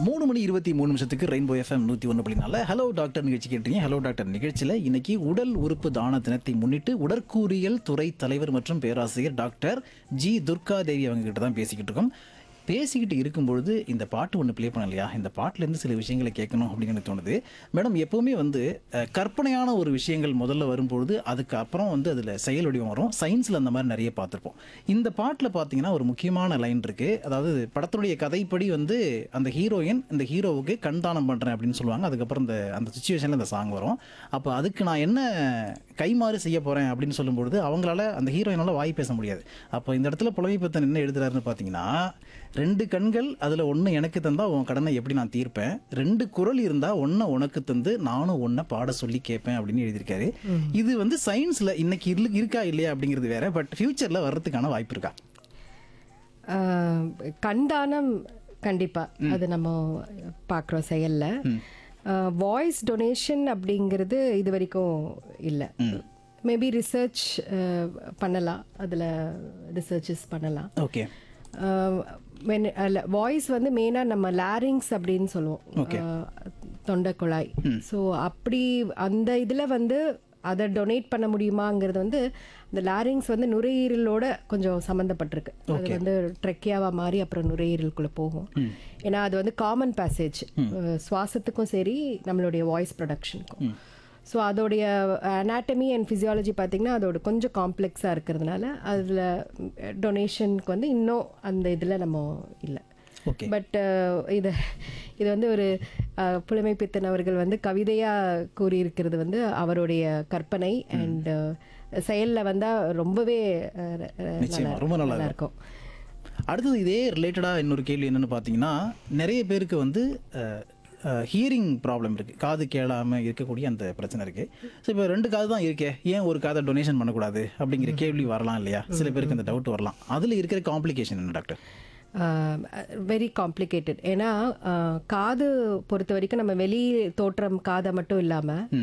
மூணு மணி இருபத்தி மூணு நிமிஷத்துக்கு ரெயின்போ எஃப்எம் நூற்றி ஒன்று புள்ளினால ஹலோ டாக்டர் நிகழ்ச்சி கேட்டீங்க ஹலோ டாக்டர் நிகழ்ச்சியில் இன்னைக்கு உடல் உறுப்பு தான தினத்தை முன்னிட்டு உடற்கூறியல் துறை தலைவர் மற்றும் பேராசிரியர் டாக்டர் ஜி துர்கா தேவி அவங்க கிட்ட தான் பேசிக்கிட்டு இருக்கோம் பேசிக்கிட்டு இருக்கும்பொழுது இந்த பாட்டு ஒன்று ப்ளே பண்ண இல்லையா இந்த பாட்டிலேருந்து சில விஷயங்களை கேட்கணும் அப்படின்னு எனக்கு தோணுது மேடம் எப்போவுமே வந்து அஹ், கற்பனையான ஒரு விஷயங்கள் முதல்ல வரும்பொழுது அதுக்கு அப்புறம் வந்து அதில் செயல் வடிவம் வரும் சயின்ஸில் அந்த மாதிரி நிறைய பார்த்துருப்போம் இந்த பாட்டில் பார்த்தீங்கன்னா ஒரு முக்கியமான லைன் இருக்குது அதாவது படத்துடைய கதைப்படி வந்து அந்த ஹீரோயின் இந்த ஹீரோவுக்கு கண் தானம் பண்ணுறேன் அப்படின்னு சொல்லுவாங்க அதுக்கப்புறம் இந்த அந்த சுச்சுவேஷனில் இந்த சாங் வரும் அப்போ அதுக்கு நான் என்ன கைமாறு செய்ய போகிறேன் அப்படின்னு சொல்லும்பொழுது அவங்களால அந்த ஹீரோயினால வாய் பேச முடியாது அப்போ இந்த இடத்துல புலமை பத்தன் என்ன எழுதுறாருன்னு பார்த்தீங்கன்னா ரெண்டு கண்கள் அதில் ஒன்று எனக்கு தந்தா உன் கடனை எப்படி நான் தீர்ப்பேன் ரெண்டு குரல் இருந்தால் ஒன்றை உனக்கு தந்து நானும் ஒன்றை பாட சொல்லி கேட்பேன் அப்படின்னு எழுதியிருக்காரு இது வந்து சயின்ஸில் இன்னைக்கு இரு- இருக்கா இல்லையா அப்படிங்கிறது வேற பட் ஃபியூச்சரில் வர்றதுக்கான வாய்ப்பு இருக்கா ஆஹ் கண்தானம் கண்டிப்பா அது நம்ம பார்க்குறோம் செயல்ல வாய்ஸ் டொனேஷன் அப்படிங்கிறது இது வரைக்கும் இல்லை மேபி ரிசர்ச் பண்ணலாம் அதில் ரிசர்ச்சஸ் பண்ணலாம் ஓகே வாய்ஸ் வந்து மெயினாக நம்ம லாரிங்ஸ் அப்படின்னு சொல்லுவோம் ஆஹ் தொண்டை குழாய் ஸோ அப்படி அந்த இதில் வந்து அதை டொனேட் பண்ண முடியுமாங்கிறது வந்து இந்த லாரிங்ஸ் வந்து நுரையீரலோட கொஞ்சம் சம்மந்தப்பட்டிருக்கு அது வந்து ட்ரெக்கியாவா மாறி அப்புறம் நுரையீரலுக்குள்ளே போகும் ஏன்னா அது வந்து காமன் பேசேஜ் சுவாசத்துக்கும் சரி நம்மளுடைய வாய்ஸ் ப்ரொடக்ஷனுக்கும் ஸோ அதோடைய அனாட்டமி அண்ட் ஃபிசியாலஜி பார்த்தீங்கன்னா அதோட கொஞ்சம் காம்ப்ளெக்ஸாக இருக்கிறதுனால அதில் டொனேஷனுக்கு வந்து இன்னும் அந்த இதில் நம்ம இல்லை ஓகே பட் இது இது வந்து ஒரு அஹ், புலமை பித்தன் அவர்கள் வந்து கவிதையாக கூறியிருக்கிறது வந்து அவருடைய கற்பனை அண்ட் செயலில் வந்தால் ரொம்பவே அஹ், அஹ், நிச்சயமா, ரொம்ப நல்லா நல்லா இருக்கும் அடுத்தது இதே ரிலேட்டடாக இன்னொரு கேள்வி என்னன்னு பார்த்தீங்கன்னா நிறைய பேருக்கு வந்து ஹியரிங் ப்ராப்ளம் இருக்குது காது கேளாமல் இருக்கக்கூடிய அந்த பிரச்சனை இருக்குது ஸோ இப்போ ரெண்டு காது தான் இருக்கே ஏன் ஒரு காதை டொனேஷன் பண்ணக்கூடாது அப்படிங்கிற கேள்வி வரலாம் இல்லையா சில பேருக்கு அந்த டவுட் வரலாம் அதில் இருக்கிற காம்ப்ளிகேஷன் என்ன டாக்டர் வெரி காம்ப்ளிகேட்டட் ஏன்னா அஹ், காது பொறுத்த வரைக்கும் நம்ம வெளி தோற்றம் காதை மட்டும் இல்லாமல்